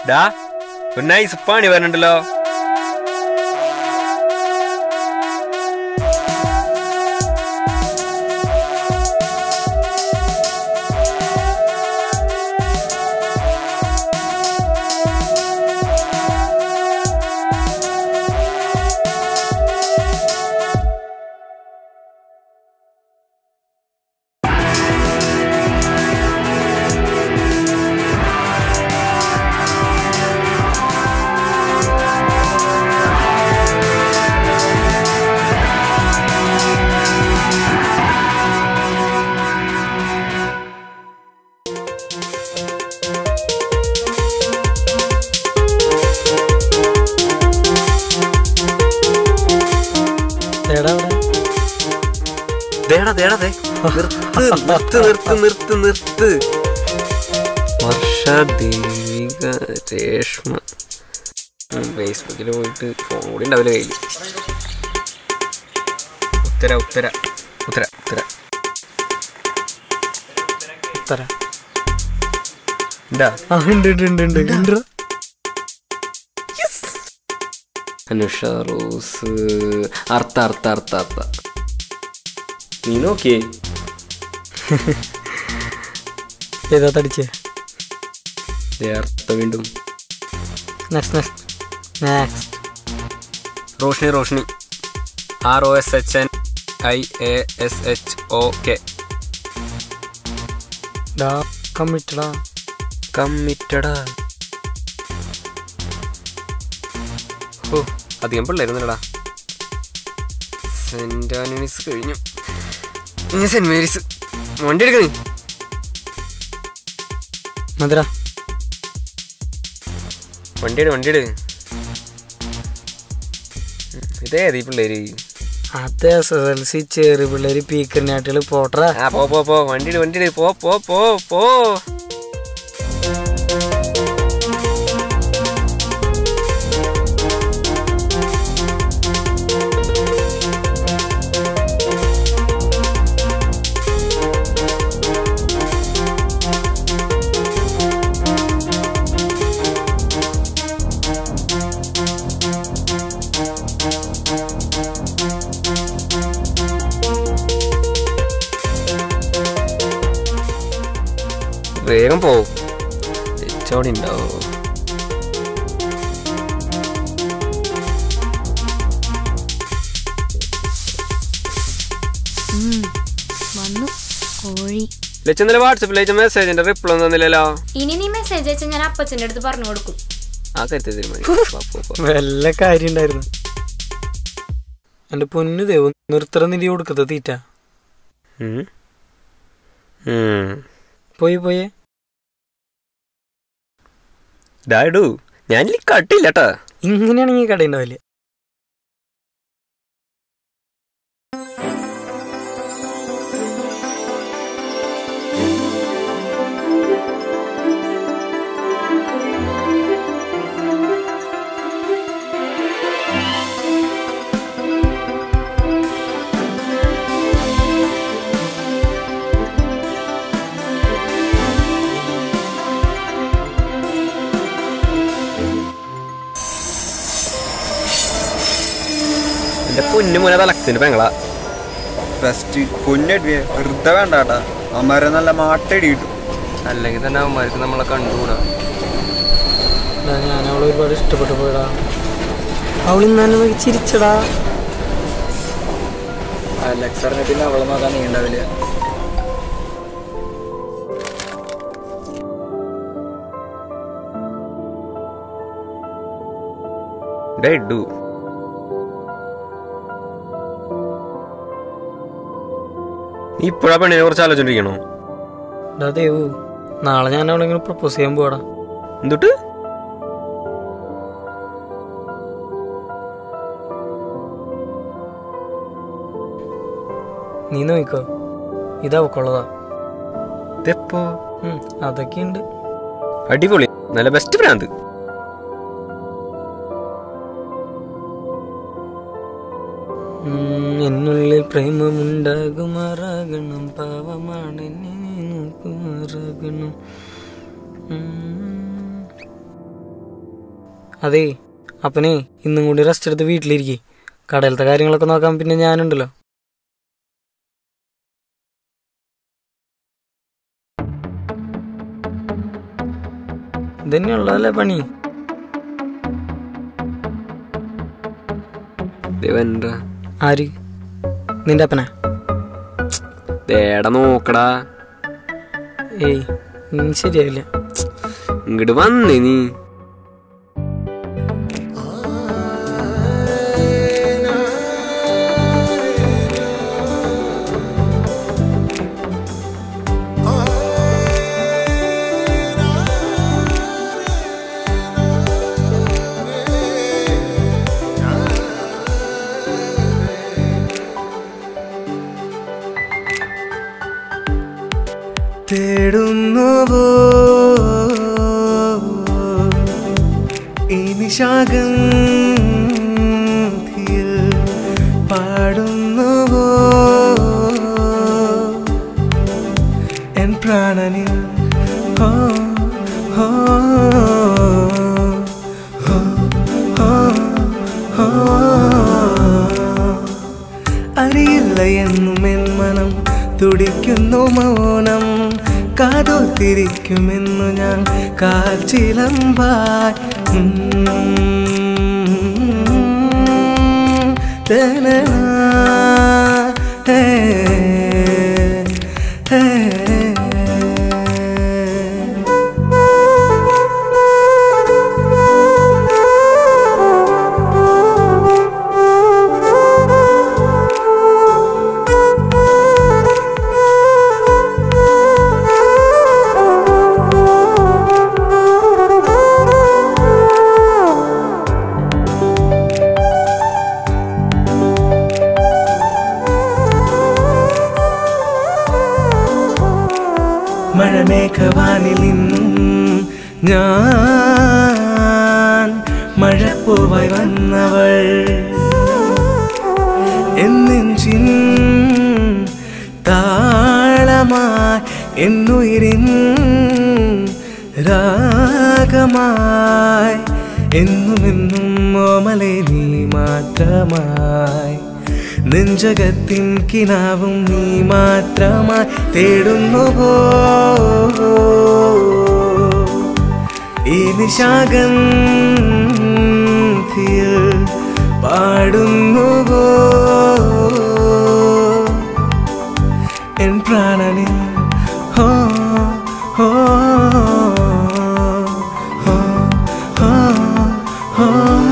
ഡാ ഒരു നൈസ് പണി വരണുണ്ടല്ലോ എടാ അവിടെ ദേടാ ദേടാ ദേ നിർത്ത് നിർത്ത് നിർത്ത് നിർത്ത് നിർത്ത് വർഷ ദേവിക രേഷ്മ ഫേസ്ബുക്കിൽ പോയിട്ട് ഫോൺ കൂടി ഉണ്ടാവില്ല കയ്യിൽ ഉത്തര ഉത്തര ഉത്തര ഉത്തര ഉത്തര എന്താ ആ ഉണ്ട് ഉണ്ട് ഉണ്ട് ഉണ്ട് ഉണ്ട് അനുഷ റോസ് അർത്ഥ അർത്ഥ അർത്ഥ അർത്ഥ നീ നോക്കിയേ ഏതാ തടിച്ചേ ദേ അർത്ഥ വീണ്ടും next next next Roshni Roshni R O S H N I A S H O K ഡാ കമ്മിറ്റടാ കമ്മിറ്റടാ ഓ അധികം പിള്ളേരുന്നല്ലടാ സെന്റ് ആന്റണീസ് കഴിഞ്ഞു ഇനി സെന്റ് മേരീസ് വണ്ടി എടുക്കുന്നേ മധുര വണ്ടി എടു വണ്ടി എടു ഇതേത് ഈ പിള്ളേര് അത് എസ് എസ് എൽ സി ചെറിയ പിള്ളേര് പീക്കറിനാട്ടില് പോട്ടറാ ആ പോ പോ പോ വണ്ടി എടു വണ്ടി എടു പോ പോ പോ പോ വേഗം പോ എച്ചോടി ഉണ്ടാവോ വന്നു കോഴി ലച്ചന്നലെ വാട്സപ്പിൽ അയച്ച മെസ്സേജിന്റെ റിപ്ലൈ ഒന്നും തന്നില്ലല്ലോ ഇനി നീ മെസ്സേജ് അയച്ചാൽ ഞാൻ അപ്പച്ചൻ്റെ അടുത്ത് പറഞ്ഞു കൊടുക്കും ആ കരുത്ത് തീരുമാനിക്കും വല്ല കാര്യം ഉണ്ടായിരുന്നു എന്റെ പൊന്നു ദേവ് നിർത്തറ നിധി കൊടുക്കത്ത തീറ്റ പോയി പോയേ ഡാഡു ഞാൻ കട്ടില്ല കേട്ടാ ഇങ്ങനെയാണെങ്കിൽ കട ഉണ്ടാവില്ല എന്റെ പൊന്നു മുന തലക്സിന്റെ പെങ്ങളാ ഫസ്റ്റ് പൊന്നടി വെറുതെ വേണ്ട കേട്ടാ അമ്മാരെ നല്ല മാട്ടടി കിട്ടും അല്ലെങ്കിൽ തന്നെ അവന്മാർക്ക് നമ്മളെ കണ്ടുകൂടാ എടാ, ഞാൻ അവളെ ഒരുപാട് ഇഷ്ടപ്പെട്ടു പോയടാ അവൾ ഇന്നാലും നോക്കി ചിരിച്ചടാ അലക്സ് അറിഞ്ഞ പിന്നെ അവളെ നോക്കാൻ നീ ഉണ്ടാവില്ല ഡു നീ ഇപ്പോഴാ പെണ്ണിനെ കുറിച്ച് ആലോചിച്ചോണ്ടിരിക്കണോ എടാ ദേവു നാളെ ഞാൻ അവളെങ്ങനെ പ്രപ്പോസ് ചെയ്യാൻ പോവാടാ എന്തുട്ട് നീ നോക്കിക്കോ ഇത് അവക്കുള്ളതാ ഇതെപ്പോ ഉം, അതൊക്കെയുണ്ട് അടിപൊളി നല്ല ബെസ്റ്റ് ഭ്രാന്ത് ഉം, എന്നുള്ളിൽ പ്രേമമുണ്ടാകുമാറാകണം പാവമാണ് എന്നെ നീ നോക്കുമാറാകണം ഉം. അതേ അപ്പനേ ഇന്നും കൂടി റെസ്റ്റ് എടുത്ത് വീട്ടിലിരിക്കേ കടയിലത്തെ കാര്യങ്ങളൊക്കെ നോക്കാൻ പിന്നെ ഞാനുണ്ടല്ലോ ഇതന്നെയുള്ളതല്ലേ പണി ദേവൻഡ ആര് നിന്റെ അപ്പനാ ദേടാ നോക്കടാ ഏയ് ഉം, ശരിയാവില്ല ഇങ്ങോട്ട് വന്നേ നീ തേടുന്നുവോ ഈ നിശാഗം പാടുന്നുവോ എൻ പ്രാണനിൽ ഹോ ഹോ ഹോ ഹോ ഹോ അറിയില്ല എന്നും എൻ മനം തുടിക്കുന്നു മൗനം കാതോത്തിരിക്കുമെന്നു ഞാൻ കാച്ചിലമ്പായി ഉം. തനനാ, ഹേ, ഹേ. മഴമേഘവാനിലിന്നും ഞാൻ മഴപ്പൂവായി വന്നവൾ എന്നെഞ്ചിൻ താളമായി എന്നുയിരിൻ രാഗമായി എന്നുമെന്നും ഓമലെ നീ മാത്രമായി നെഞ്ചകത്തിൻ കിനാവും നീ മാത്രമായി തേടുന്നുവോ ഈ നിശാഗം പാടുന്നുവോ എൻ പ്രാണനിൽ ഹോ ഹോ ഹോ ഹോ ഹോ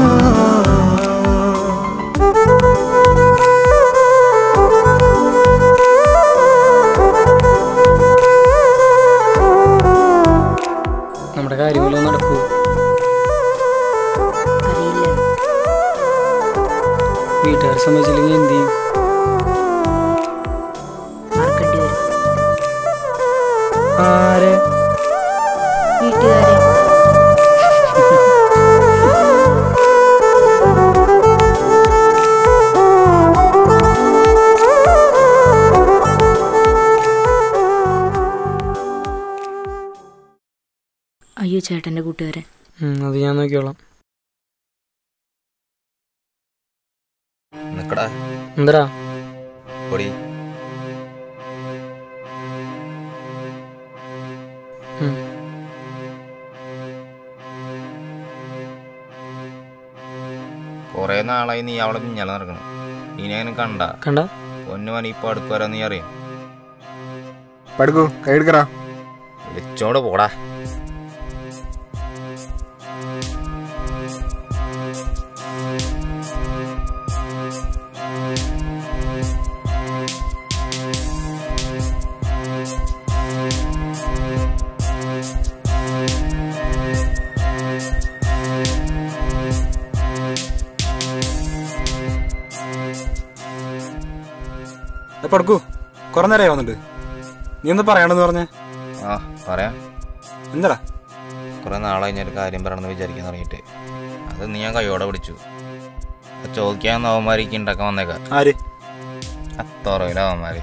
നമ്മുടെ കാര്യങ്ങളൊന്നും നടക്കൂ അറിയില്ല വീട്ടുകാർ സമ്മതിച്ചില്ലെങ്കിൽ എന്ത് ചെയ്യും മറക്കേണ്ടി വരും ആരെ വീട്ടുകാരെ അയ്യോ ചേട്ടൻ്റെ കൂട്ടുകാരൻ ഉം, അത് ഞാൻ നോക്കിയോളാം നിക്കടാ എന്തടാ പൊടി ഉം. കൊറേ നാളായി നീ അവളെ പിഞ്ഞാലെ നടക്കണം ഇനി അങ്ങനെ കണ്ട കണ്ട പൊന്നുമൻ ഇപ്പൊ അടുക്ക് വരാൻ നീ അറിയാം പടുക്കൂ കൈ എടുക്കറാ വിളിച്ചോട് പോടാ പടുക്കൂ കുറെ നേരമായി വന്നിട്ട് നീ എന്താ പറയണെന്ന് പറഞ്ഞേ ആ പറയാം എന്താടാ കുറെ നാളായി ഞാൻ ഒരു കാര്യം പറയണമെന്ന് വിചാരിക്കാൻ തുടങ്ങിയിട്ട് അത് നീ ഞാൻ കൈയോടെ പിടിച്ചു അത് ചോദിക്കാൻ അവന്മാർക്ക് ഉണ്ടാക്കാൻ വന്നേക്കാം ആര് അത്തോറയിലെ അവന്മാര്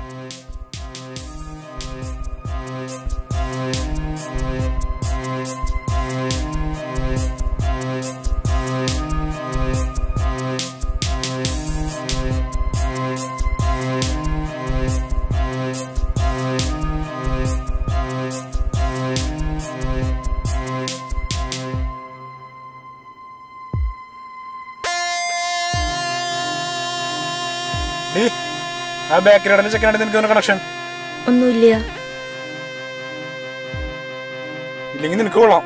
ആ ബേക്കറി കടലിൽ ചെക്കനായിട്ട് നിനക്ക് കണക്ഷൻ ഒന്നുമില്ല ഇല്ലെങ്കിൽ നിനക്ക് കൊള്ളാം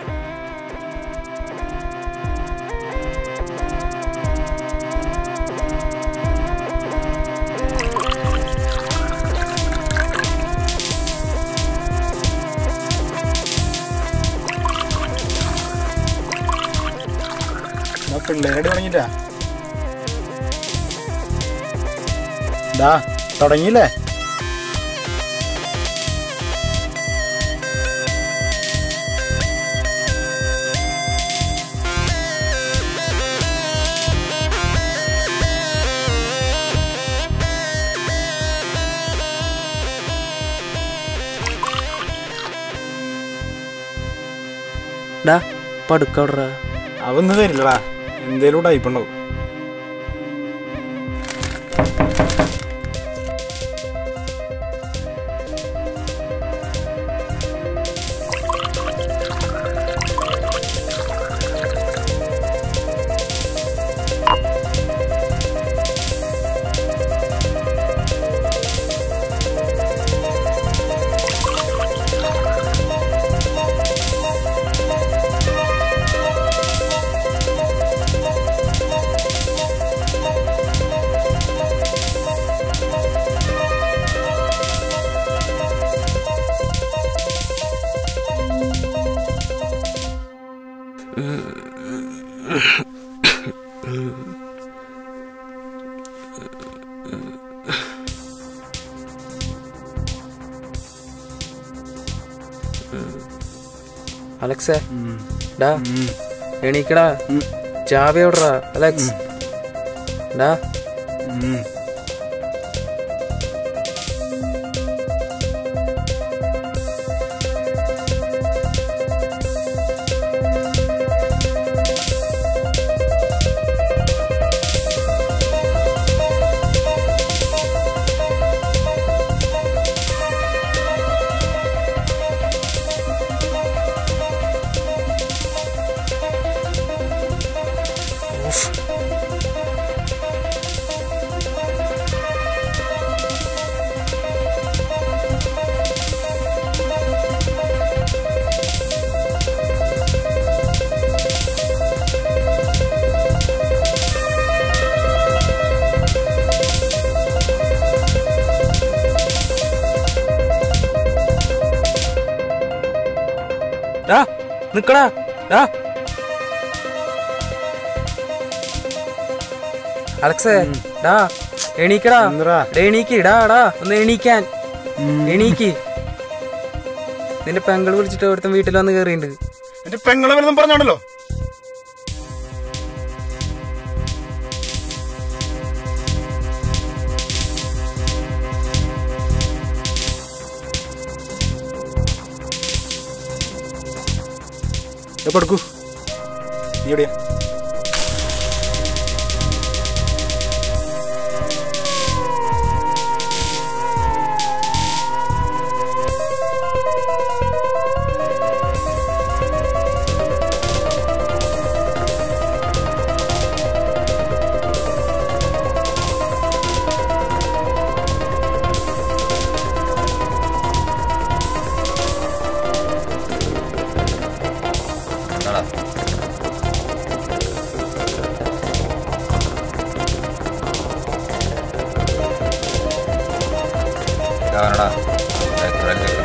എന്നാ പിള്ളേരടി തുടങ്ങിട്ടാ ഡാ തുടങ്ങിയില്ലേ ഡാ പടുക്കവിടറാ അതൊന്നും തരില്ലടാ എന്തേലും ടൈപ്പ് ഉണ്ടാവും അലക്സേ ഡാ എണീക്കടാ ചാവി എവിടെടാ അലക്സ് ഡാ ഡാ നിക്കടാ ഡാ അലക്സേ ഡാ എണീക്കടാ എന്തെടാ? ഡേ എണീക്ക് ഡാ ഡാ ഒന്ന് എണീക്കാൻ എണീക്ക് നിന്റെ പെങ്ങൾ വിളിച്ചിട്ട് ഒരുത്തൻ വീട്ടിൽ വന്ന് കയറിയിട്ടുണ്ട് എന്റെ പെങ്ങളെ വല്ലതും പറഞ്ഞോണ്ടല്ലോ എപ്പോ എടുക്കൂ നീ എവിടെയാ എന്താടാ ഇതാവനടാ ബേക്കറി ചെക്കൻ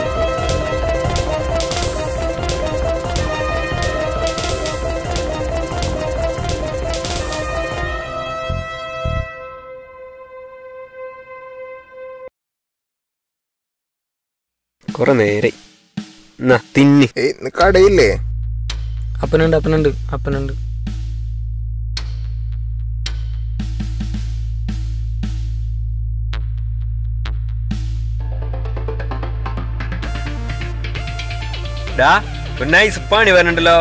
കുറെ നേരെ എന്നാ തിന്നി ഏയ് കടയില്ലേ അപ്പനുണ്ട് അപ്പനുണ്ട് അപ്പനുണ്ട് ഡാ ഒരു നൈസ് പണി വരണ്ടല്ലോ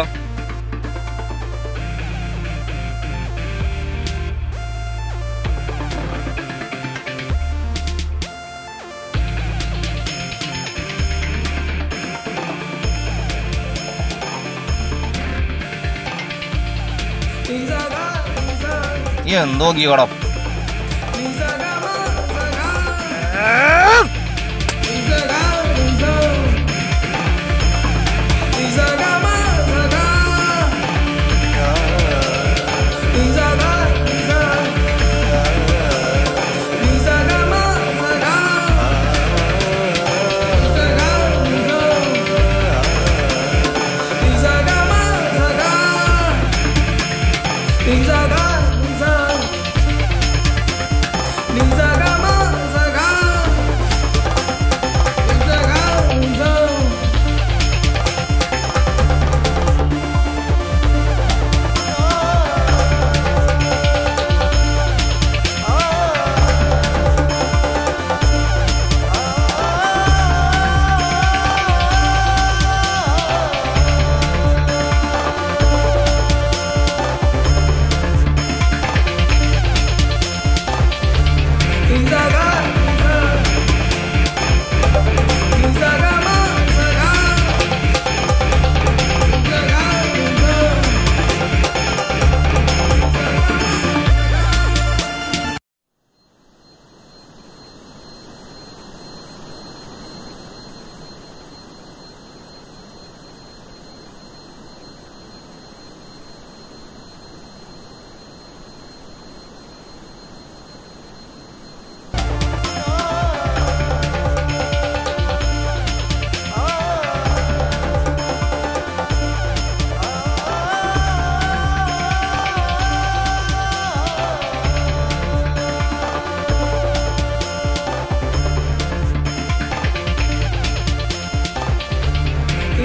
ഈ എന്തോ നോക്കിക്കോടാ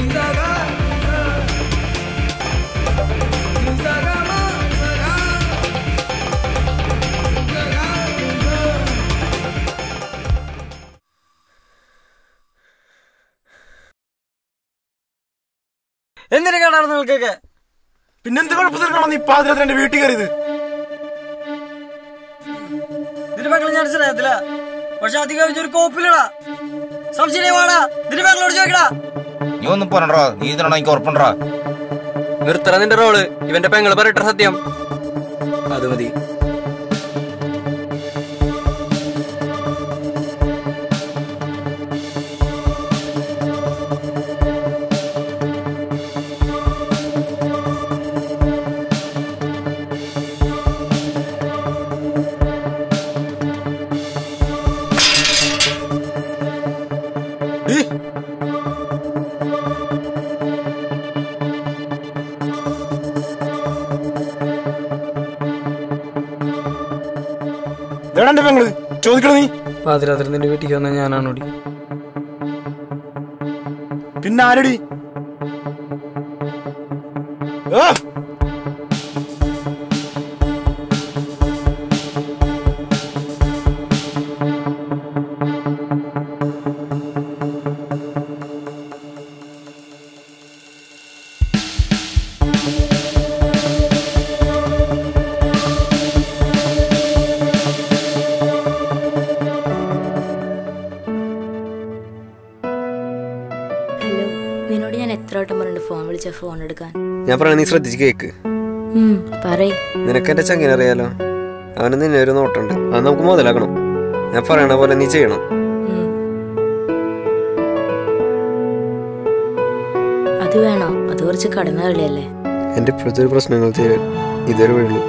എന്തിനു കേടാണ് നിങ്ങൾക്കൊക്കെ പിന്നെന്ത് കുഴപ്പത്തിലാണ് നീ പാതിരാത്രി എന്റെ വീട്ടിൽ കയറിയത് നിന്റെ മക്കളെ ഞാൻ അറിയത്തില്ല പക്ഷെ അധികം ഒരു കോപ്പിലടാ സംശയം വാടാ നിന്റെ മക്കളോട് ചോദിക്കടാ നീ ഒന്നും പറഞ്ഞോ നീ ഇതിനാണോ എനിക്ക് ഉറപ്പുണ്ടോ നിർത്തറ നിന്റെ റോള് ഇവന്റെ പെങ്ങള് പറയട്ടെ സത്യം അത് മതി എവിടെ എന്റെ പെങ്ങള് ചോദിക്കണ നീ പാതിരാത്രി നിന്റെ വീട്ടിൽ വന്ന ഞാനാണോടി പിന്നെ ആരടി ആ! ഹലോ നിന്നോട് ഞാൻ എത്ര വട്ടം പറഞ്ഞിട്ട് ഫോൺ വിളിച്ച ഫോൺ എടുക്കാൻ ഞാൻ പറയണ നീ ശ്രദ്ധിച്ച് കേക്ക് ഉം, പറയ് നിനക്ക് എന്റെ ചങ്ങനെ അറിയാലോ അവന് നിന്നെ ഒരു നോട്ടുണ്ട് അത് നമുക്ക് മുതലാക്കണം ഞാൻ പറയണ പോലെ നീ ചെയ്യണം ഉം. അത് വേണോ അത് കുറച്ച് കടന്ന കളിയല്ലേ എന്റെ ഇപ്പോഴത്തെ ഒരു പ്രശ്നങ്ങൾ തീരാൻ ഇതൊരു വഴിയുള്ളൂ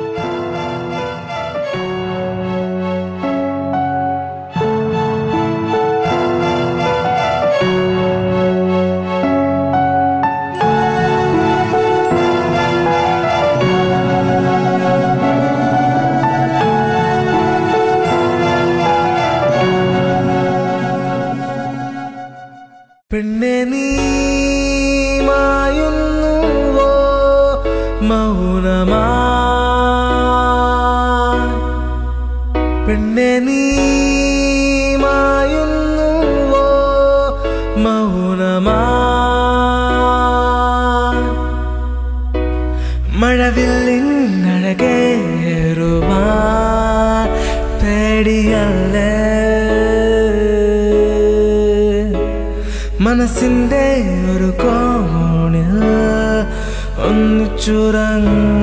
പെണ്ണെ നീ മായുന്നുവോ മൗനമാ പെണ്ണെ നീ മായുന്നുവോ മൗനമാ മഴവില്ലിനഴകേറുവാൻ പേടിയല്ലേ മനസ്സിന്റെ ഒരു കോണിൽ ഒന്നിച്ചുറങ്ങ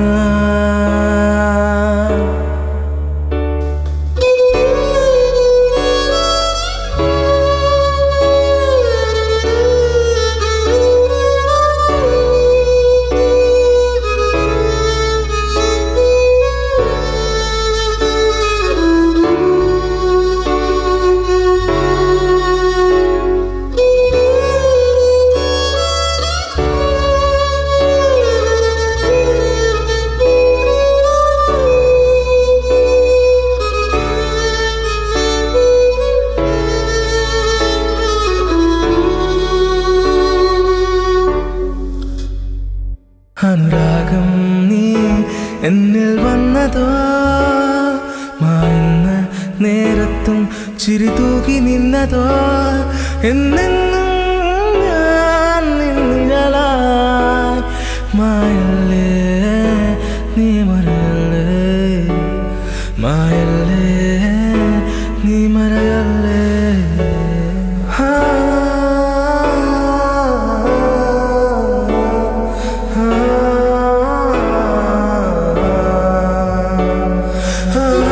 അനുരാഗം നീ എന്നിൽ വന്നതോ മായുന്ന നേരത്തും ചിരി തൂകി നിന്നതോ എന്നെന്നും ഞാൻ നിന്നിഴലായി മായല്ലേ നീ മറയല്ലേ മായല്ലേ നീ മറയല്ലേ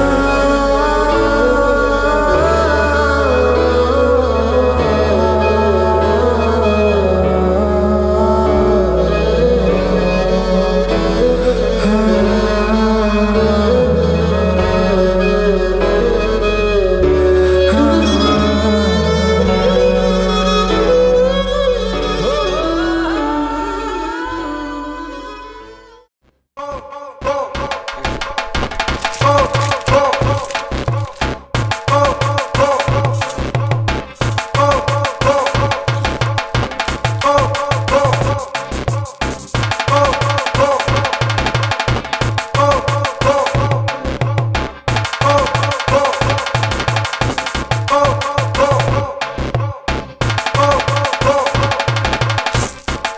ആ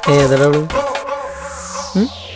ഏതാ